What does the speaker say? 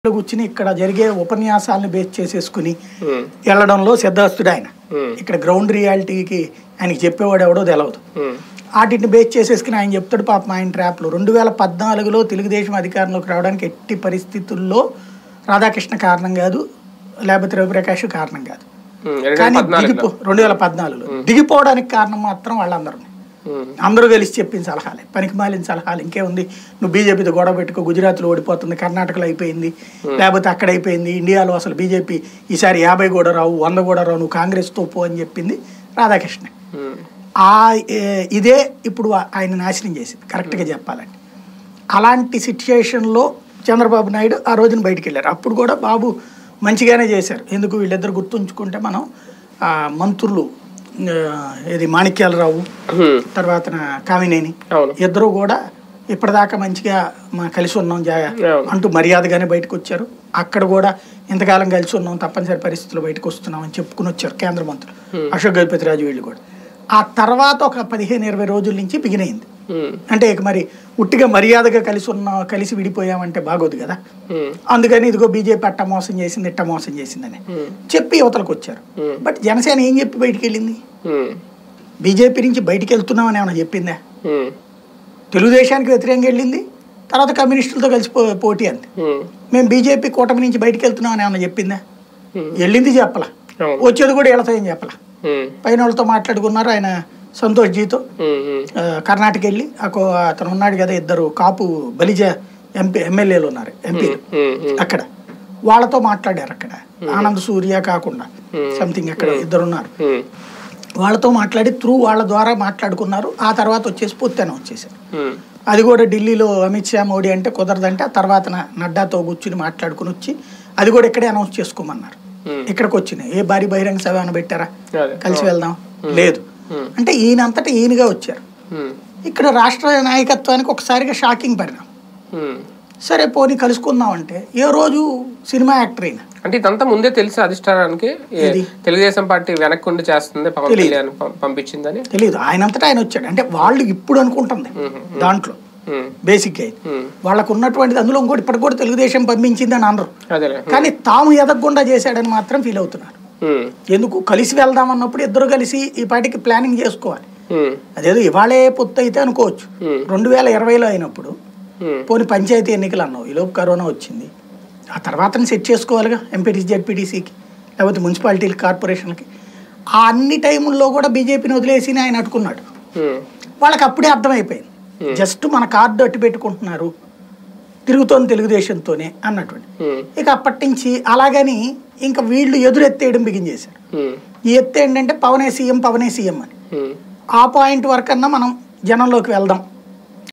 కూర్చుని ఇక్కడ జరిగే ఉపన్యాసాలను బేస్ చేసేసుకుని ఉమ్, వెళ్ళడంలో సిద్ధాస్తుడు ఆయన ఉమ్, ఇక్కడ గ్రౌండ్ రియాలిటీకి ఆయనకి చెప్పేవాడు ఎవడో తెలవదు ఉమ్, వాటిని బేస్ చేసేసుకుని ఆయన చెప్తాడు పాపం ఆయన ట్రాప్లో రెండు వేల పద్నాలుగులో తెలుగుదేశం అధికారంలోకి రావడానికి ఎట్టి పరిస్థితుల్లో రాధాకృష్ణ కారణం కాదు లేకపోతే రవిప్రకాష్ కారణం కాదు ఉమ్, రెండు వేల కానీ పద్నాలుగులో దిగిపో రెండు వేల పద్నాలుగులో దిగిపోవడానికి కారణం మాత్రం వాళ్ళందరూ ఉమ్, అందరూ కలిసి చెప్పిన సలహాలే పనికి మాలిన సలహాలు ఇంకేముంది నువ్వు బీజేపీతో గొడవ పెట్టుకో గుజరాత్లో ఓడిపోతుంది కర్ణాటకలో అయిపోయింది లేకపోతే అక్కడ అయిపోయింది ఇండియాలో అసలు బీజేపీ ఈసారి యాభై కూడా రావు వంద కూడా రావు నువ్వు కాంగ్రెస్తో పో అని చెప్పింది రాధాకృష్ణ ఉమ్, ఆ ఏ- ఇదే ఇప్పుడు ఆ- ఆయన నాశనం చేసింది కరెక్ట్గా చెప్పాలంటే అలాంటి సిచ్యుయేషన్లో చంద్రబాబు నాయుడు ఆ రోజున బయటికి వెళ్ళారు అప్పుడు కూడా బాబు మంచిగానే చేశారు ఎందుకు వీళ్ళిద్దరు గుర్తుంచుకుంటే మనం ఆ, మంత్రులు ఆ, ఇది మాణిక్యాలరావు ఉమ్, తర్వాత కామినేని అవును ఇద్దరు కూడా ఇప్పటిదాకా మంచిగా మా కలిసి ఉన్నాం జా అవును. అంటూ మర్యాదగానే బయటకు వచ్చారు అక్కడ కూడా ఇంతకాలం కలిసి ఉన్నాం తప్పనిసరి పరిస్థితుల్లో బయటకు వస్తున్నాం అని చెప్పుకుని వచ్చారు కేంద్ర మంత్రులు అశోక్ గజపతి రాజు వీళ్ళు కూడా ఆ తర్వాత ఒక పదిహేను ఇరవై రోజుల నుంచి బిగినైంది ఉమ్, అంటే ఇక మరి ఉట్టిగా మర్యాదగా కలిసి ఉన్నాం కలిసి విడిపోయామంటే బాగోదు కదా ఉమ్, అందుకని ఇదిగో బీజేపీ అట్ట మోసం చేసింది ఇట్ట మోసం చేసిందని ఉమ్, చెప్పి యువతలకు వచ్చారు Hmm. బట్ జనసేన ఏం చెప్పి బయటికి వెళ్ళింది ఉమ్, బీజేపీ నుంచి బయటికి వెళ్తున్నామని ఏమైనా చెప్పిందా ఉమ్, తెలుగుదేశానికి వ్యతిరేకంగా వెళ్ళింది తర్వాత కమ్యూనిస్టులతో కలిసి పో- పోటీ అంది ఉమ్, మేము బీజేపీ కూటమి నుంచి బయటికి వెళ్తున్నామని ఏమన్నా చెప్పిందా ఉమ్, వెళ్ళింది చెప్పలా అవును వచ్చేది కూడా వెళతా ఏం చెప్పలా ఉమ్, పైన వాళ్ళతో మాట్లాడుకున్నారు ఆయన సంతోష్ జీతో ఉమ్, ఉమ్, ఆ, కర్ణాటక వెళ్ళి అకో అతను ఉన్నాడు కదా ఇద్దరు కాపు బలిజ ఎంపీ ఎమ్మెల్యేలు ఉన్నారు ఎంపీలు ఉమ్, ఉమ్, అక్కడ వాళ్ళతో మాట్లాడారు అక్కడ ఆనంద్ సూర్య కాకుండా సంథింగ్ అక్కడ ఇద్దరు ఉన్నారు ఉమ్, వాళ్ళతో మాట్లాడి త్రూ వాళ్ళ ద్వారా మాట్లాడుకున్నారు ఆ తర్వాత వచ్చేసి పూర్తి వచ్చేసారు ఉమ్, అది కూడా ఢిల్లీలో అమిత్ షా మోడీ అంటే కుదరదంటే ఆ తర్వాత న- నడ్డాతో కూర్చుని మాట్లాడుకుని వచ్చి అది కూడా ఇక్కడే అనౌన్స్ చేసుకోమన్నారు Hmm. ఇక్కడికి వచ్చినాయి ఏ భారీ బహిరంగ సభ ఏమైనా పెట్టారా అదే కలిసి వెళ్దాం లేదు Hmm. అంటే ఈయనంతటా ఈయనగా వచ్చారు ఉమ్, ఇక్కడ రాష్ట్ర నాయకత్వానికి ఒకసారిగా షాకింగ్ పరిణామం ఉమ్. సరే పోనీ కలుసుకుందాం అంటే ఏ రోజు సినిమా యాక్టర్ అయినా అంటే ఇదంతా ముందే తెలుసు అధిష్టానానికి ఏ- ఏది? తెలుగుదేశం పార్టీ వెనక్కి ఉండి చేస్తుంది పవన్ తెలీదు. కళ్యాణ్ పం- పంపించిందని తెలియదు ఆయనంతటా ఆయన వచ్చాడు అంటే వాళ్ళు ఇప్పుడు అనుకుంటుంది దాంట్లో ఉమ్, బేసిక్గా అయితే ఉమ్, వాళ్ళకు ఉన్నటువంటిది అందులో ఇంకోటి ఇప్పటికి కూడా తెలుగుదేశం పంపించిందని అనరు అదేలే కానీ తాము ఎదగకుండా చేశాడని మాత్రం ఫీల్ అవుతున్నారు ఉమ్, ఎందుకు కలిసి వెళ్దాం అన్నప్పుడు ఇద్దరు కలిసి ఈ పాటికి ప్లానింగ్ చేసుకోవాలి ఉమ్, అదేదో ఇవాళే పొత్తు అయితే అనుకోవచ్చు Hmm. రెండు వేల ఇరవైలో అయినప్పుడు ఉమ్, పోనీ పంచాయతీ ఎన్నికలు అన్నావు ఈలోపు కరోనా వచ్చింది ఆ తర్వాత సెట్ చేసుకోవాలిగా ఎంపీటీసీ జెడ్పీటీసీకి లేకపోతే మున్సిపాలిటీలు కార్పొరేషన్లకి ఆ అన్ని టైముల్లో కూడా బీజేపీని వదిలేసి ఆయన అట్టుకున్నాడు ఉమ్, వాళ్ళకి అప్పుడే అర్థమైపోయింది జస్ట్ మన కార్డు అట్టు పెట్టుకుంటున్నారు తిరుగుతోంది తెలుగుదేశంతోనే అన్నటువంటి ఉమ్, ఇక అప్పటి నుంచి అలాగని ఇంకా వీళ్ళు ఎదురెత్తేయడం బిగిన్ చేశారు ఉమ్, ఈ ఎత్తు ఏంటంటే పవనే సీఎం పవనే సీఎం అని ఉమ్, ఆ పాయింట్ వరకు అన్నా మనం జనంలోకి వెళ్దాం